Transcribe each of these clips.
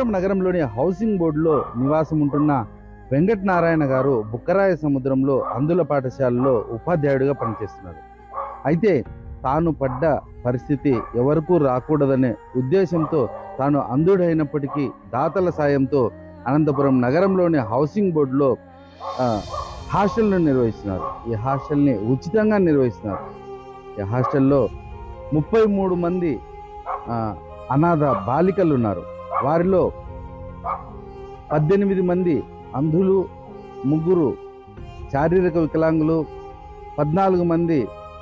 అనంతపురం నగరంలోని హౌసింగ్ బోర్డులో నివాసం ఉంటున్న వెంకట నారాయణ గారు బుక్కరాయ సముద్రంలో అందుల పాఠశాలలో ఉపాధ్యాయుడిగా పనిచేస్తున్నారు అయితే తాను పడ్డ పరిస్థితి ఎవరికూ రాకూడదనే ఉద్దేశంతో తాను అంధుడైనప్పటికీ దాతల సాయంతో అనంతపురం నగరంలోని హౌసింగ్ బోర్డులో ఆ, హాస్టల్ను నిర్వహిస్తున్నారు ఈ హాస్టల్ని ఉచితంగా నిర్వహిస్తున్నారు ఈ హాస్టల్లో ముప్పై మూడు మంది ఆ, అనాథ బాలికలు ఉన్నారు వారిలో పద్దెనిమిది మంది అంధులు ముగ్గురు శారీరక వికలాంగులు పద్నాలుగు మంది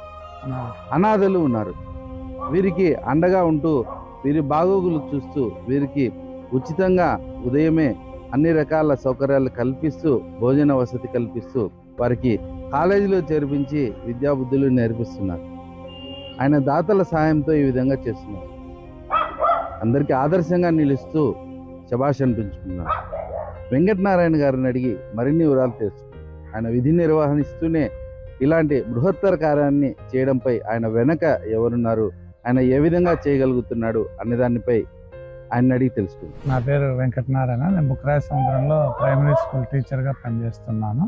అనాథలు ఉన్నారు వీరికి అండగా ఉంటూ వీరి బాగోగులు చూస్తూ వీరికి ఉచితంగా ఉదయమే అన్ని రకాల సౌకర్యాలు కల్పిస్తూ భోజన వసతి కల్పిస్తూ వారికి కాలేజీలో చేర్పించి విద్యాబుద్ధులు నేర్పిస్తున్నారు ఆయన దాతల సహాయంతో ఈ విధంగా చేస్తున్నారు అందరికీ ఆదర్శంగా నిలుస్తూ శభాష్ అనిపించుకున్నారు వెంకటనారాయణ గారిని అడిగి మరిన్ని వివరాలు తెలుసుకున్నారు ఆయన విధి నిర్వహిస్తూనే ఇలాంటి బృహత్తర కార్యాన్ని చేయడంపై ఆయన వెనక ఎవరున్నారు ఆయన ఏ విధంగా చేయగలుగుతున్నాడు అనే దానిపై ఆయన అడిగి తెలుసుకుందాం నా పేరు వెంకటనారాయణ నేను బుక్రాయ సముద్రంలో ప్రైమరీ స్కూల్ టీచర్గా పనిచేస్తున్నాను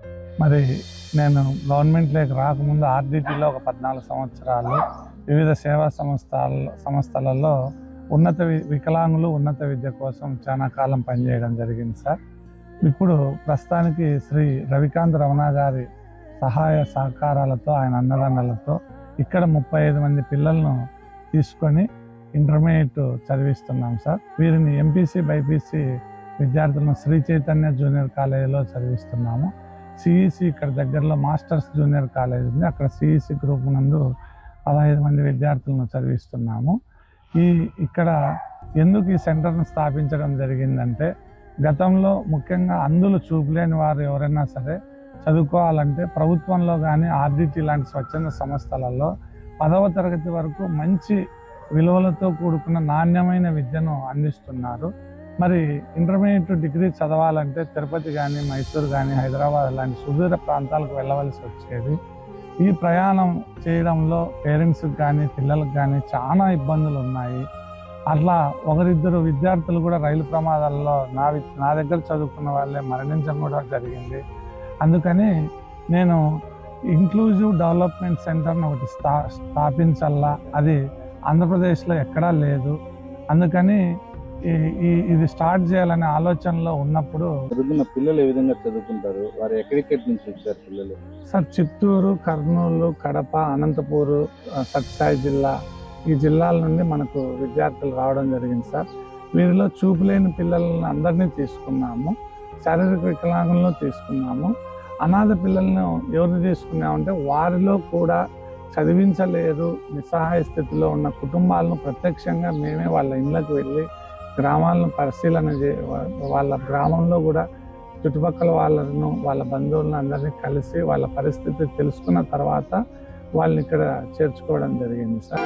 మరి నేను గవర్నమెంట్లోకి రాకముందు ఆర్డిటీలో ఒక పద్నాలుగు సంవత్సరాలు వివిధ సేవా సంస్థల సంస్థలలో ఉన్నత వి- వికలాంగులు ఉన్నత విద్య కోసం చాలా కాలం పనిచేయడం జరిగింది సార్ ఇప్పుడు ప్రస్తుతానికి శ్రీ రవికాంత్ రమణ గారి సహాయ సహకారాలతో ఆయన అన్నదండలతో ఇక్కడ ముప్పై ఐదు మంది పిల్లలను తీసుకొని ఇంటర్మీడియట్ చదివిస్తున్నాం సార్ వీరిని ఎంపీసీ బైపీసీ విద్యార్థులను శ్రీ చైతన్య జూనియర్ కాలేజీలో చదివిస్తున్నాము సిఈసి ఇక్కడ దగ్గరలో మాస్టర్స్ జూనియర్ కాలేజ్ ఉంది అక్కడ సిఈసి గ్రూప్ నందు పదహైదు మంది విద్యార్థులను చదివిస్తున్నాము ఈ ఇక్కడ ఎందుకు ఈ సెంటర్ను స్థాపించడం జరిగిందంటే గతంలో ముఖ్యంగా అందులు చూపులేని వారు ఎవరైనా సరే చదువుకోవాలంటే ప్రభుత్వంలో కానీ ఆర్డిటి లాంటి స్వచ్ఛంద సంస్థలలో పదవ తరగతి వరకు మంచి విలువలతో కూడుకున్న నాణ్యమైన విద్యను అందిస్తున్నారు మరి ఇంటర్మీడియట్ డిగ్రీ చదవాలంటే తిరుపతి కానీ మైసూర్ కానీ హైదరాబాద్ లాంటి సుదూర ప్రాంతాలకు వెళ్ళవలసి వచ్చేది ఈ ప్రయాణం చేయడంలో పేరెంట్స్కి కానీ పిల్లలకు కానీ చాలా ఇబ్బందులు ఉన్నాయి అట్లా ఒకరిద్దరు విద్యార్థులు కూడా రైలు ప్రమాదాల్లో నా వి- నా దగ్గర చదువుకున్న వాళ్ళే మరణించడం కూడా జరిగింది అందుకని నేను ఇంక్లూజివ్ డెవలప్మెంట్ సెంటర్ని ఒకటి స్థా స్థాపించాలా అది ఆంధ్రప్రదేశ్లో ఎక్కడా లేదు అందుకని ఈ- ఈ- ఇది స్టార్ట్ చేయాలనే ఆలోచనలో ఉన్నప్పుడు చదువుకున్న పిల్లలు ఏ విధంగా చదువుకుంటారు వారు ఎక్కడెక్కడి నుంచి వచ్చారు పిల్లలు సార్ చిత్తూరు కర్నూలు కడప అనంతపూరు ఆ, సత్సాయి జిల్లా ఈ జిల్లాల నుండి మనకు విద్యార్థులు రావడం జరిగింది సార్ వీరిలో చూపులేని పిల్లలను అందరినీ తీసుకున్నాము శారీరక వికలాంగులను తీసుకున్నాము అనాథ పిల్లలను ఎవరిని తీసుకున్నామంటే వారిలో కూడా చదివించలేరు నిస్సహాయ స్థితిలో ఉన్న కుటుంబాలను ప్రత్యక్షంగా మేమే వాళ్ళ ఇళ్ళకు వెళ్ళి గ్రామాలను పరిశీలన చే వాళ్ళ గ్రామంలో కూడా చుట్టుపక్కల వాళ్ళను వాళ్ళ బంధువులను అందరినీ కలిసి వాళ్ళ పరిస్థితి తెలుసుకున్న తర్వాత వాళ్ళని ఇక్కడ చేర్చుకోవడం జరిగింది సార్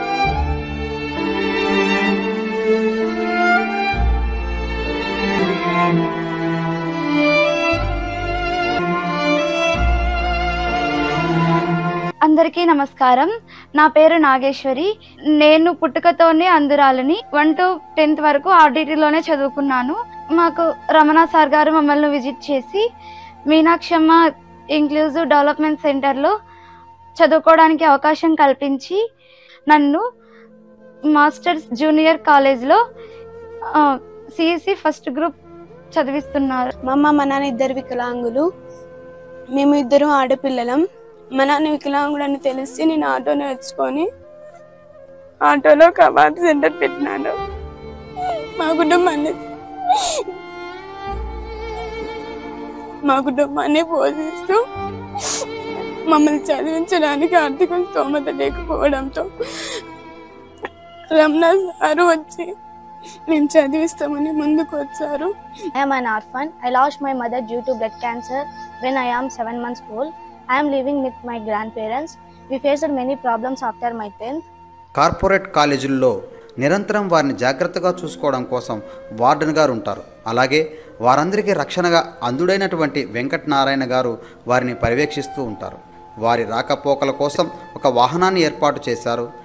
అందరికీ నమస్కారం నా పేరు నాగేశ్వరి నేను పుట్టుకతోనే అందురాలని వన్ టు టెన్త్ వరకు ఆర్డిటీలోనే చదువుకున్నాను మాకు రమణ సార్ గారు మమ్మల్ని విజిట్ చేసి మీనాక్షమ్మ ఇంక్లూజివ్ డెవలప్మెంట్ సెంటర్లో చదువుకోవడానికి అవకాశం కల్పించి నన్ను మాస్టర్స్ జూనియర్ కాలేజ్లో సిఎస్సి ఫస్ట్ గ్రూప్ చదివిస్తున్నారు మా అమ్మ మా నాన్న ఇద్దరు వికలాంగులు మేము ఇద్దరు ఆడపిల్లలం మా నాన్న వికలాంగుడు అని తెలిసి నేను ఆటో నేర్చుకొని ఆటోలో కబాత్ సెంటర్ పెట్టినాను మా కుటుంబాన్ని మా కుటుంబాన్ని పోషిస్తూ మమ్మల్ని చదివించడానికి ఆర్థిక స్తోమత లేకపోవడంతో రమణ సారు వచ్చి మేము చదివిస్తామని ముందుకు వచ్చారు I am an orphan. I lost my mother due to blood cancer when I am 7 months old. I am living with my grandparents. We faced many problems after my 10th. Corporate కాలేజీల్లో నిరంతరం వారిని జాగ్రత్తగా చూసుకోవడం కోసం warden గారు ఉంటారు అలాగే వారందరికీ రక్షణగా అందుడైనటువంటి వెంకట నారాయణ గారు వారిని పర్యవేక్షిస్తూ ఉంటారు వారి రాకపోకల కోసం ఒక వాహనాన్ని ఏర్పాటు చేశారు